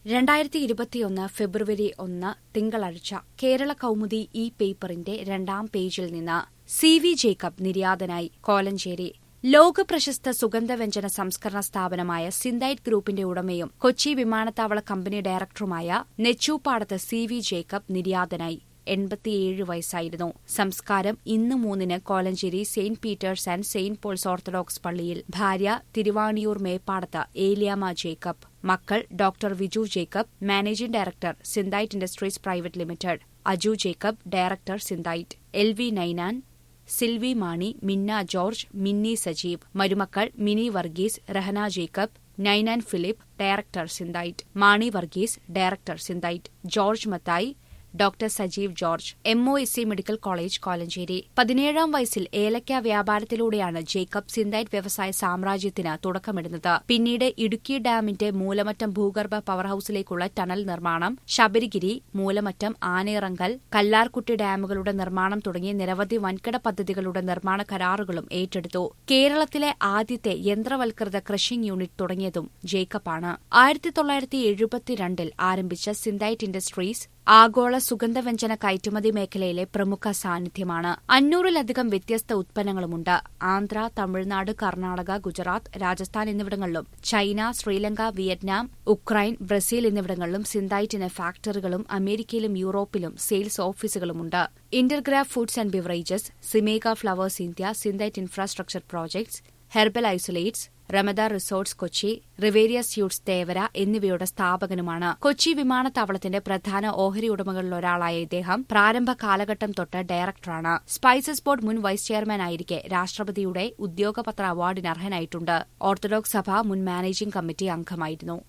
രണ്ടായിരത്തി ഇരുപത്തിയൊന്ന് ഫെബ്രുവരി ഒന്ന് തിങ്കളാഴ്ച കേരള കൗമുദി ഈ പേപ്പറിന്റെ രണ്ടാം പേജിൽ നിന്ന് സി വി ജേക്കബ് നിര്യാതനായി കോലഞ്ചേരി ലോക പ്രശസ്ത സുഗന്ധവ്യഞ്ജന സംസ്കരണ സ്ഥാപനമായ സിന്തൈറ്റ് ഗ്രൂപ്പിന്റെ ഉടമയും കൊച്ചി വിമാനത്താവള കമ്പനി ഡയറക്ടറുമായ നെച്ചൂപ്പാടത്ത് സി വി ജേക്കബ് നിര്യാതനായി എൺപത്തിയേഴ് വയസ്സായിരുന്നു സംസ്കാരം ഇന്ന് മൂന്നിന് Kolenchery Saint Peter's and Saint Paul's orthodox പള്ളിയിൽ ഭാര്യ തിരുവാണിയൂർ മേപ്പാടത്ത് ഏലിയാമ ജേക്കബ് മക്കൾ doctor Viju Jacob managing director Synthite industries private limited Aju Jacob director Synthite L V Ninan Silvy Mani Minna George Minni Sajeev മരുമക്കൾ Mini Varghese Rahana Jacob Ninan Philip director Synthite Mani Varghese director Synthite George Mathai doctor Sajeev George M O S C medical college Kolenchery പതിനേഴാം വയസ്സിൽ ഏലക്ക വ്യാപാരത്തിലൂടെയാണ് Jacob Synthite വ്യവസായ സാമ്രാജ്യത്തിന് തുടക്കമിടുന്നത് പിന്നീട് ഇടുക്കി ഡാമിന്റെ മൂലമറ്റം ഭൂഗർഭ പവർ ഹൌസിലേക്കുള്ള ടണൽ നിർമ്മാണം ശബരിഗിരി മൂലമറ്റം ആനയിറങ്കൽ കല്ലാർകുട്ടി ഡാമുകളുടെ നിർമ്മാണം തുടങ്ങിയ നിരവധി വൻകിട പദ്ധതികളുടെ നിർമ്മാണ കരാറുകളും ഏറ്റെടുത്തു കേരളത്തിലെ ആദ്യത്തെ യന്ത്രവൽകൃത ക്രഷിംഗ് യൂണിറ്റ് തുടങ്ങിയതും ജേക്കബാണ് ആയിരത്തി തൊള്ളായിരത്തി എഴുപത്തിരണ്ടിൽ ആരംഭിച്ച സിന്തൈറ്റ് ഇൻഡസ്ട്രീസ് ആഗോള സുഗന്ധവ്യഞ്ജന കയറ്റുമതി മേഖലയിലെ പ്രമുഖ സാന്നിധ്യമാണ് അഞ്ഞൂറിലധികം വ്യത്യസ്ത ഉത്പന്നങ്ങളുമുണ്ട് ആന്ധ്ര തമിഴ്നാട് കർണാടക ഗുജറാത്ത് രാജസ്ഥാൻ എന്നിവിടങ്ങളിലും China Sri Lanka Vietnam Ukraine Brazil എന്നിവിടങ്ങളിലും സിന്തൈറ്റിന് ഫാക്ടറികളും അമേരിക്കയിലും യൂറോപ്പിലും സെയിൽസ് ഓഫീസുകളുമുണ്ട് Intergraph foods and beverages Cymega flavours India Synthite infrastructure projects herbal isolates Ramada resorts Kochi Riviera suites Thevara എന്നിവയുടെ സ്ഥാപകനുമാണ് കൊച്ചി വിമാനത്താവളത്തിന്റെ പ്രധാന ഓഹരി ഉടമകളിലൊരാളായ ഇദ്ദേഹം പ്രാരംഭ കാലഘട്ടം തൊട്ട് ഡയറക്ടറാണ് സ്പൈസസ് ബോർഡ് മുൻ വൈസ് ചെയർമാനായിരിക്കെ രാഷ്ട്രപതിയുടെ ഉദ്യോഗപത്ര അവാർഡിന് അർഹനായിട്ടുണ്ട് ഓർത്തഡോക്സ് സഭ മുൻ മാനേജിംഗ് കമ്മിറ്റി അംഗമായിരുന്നു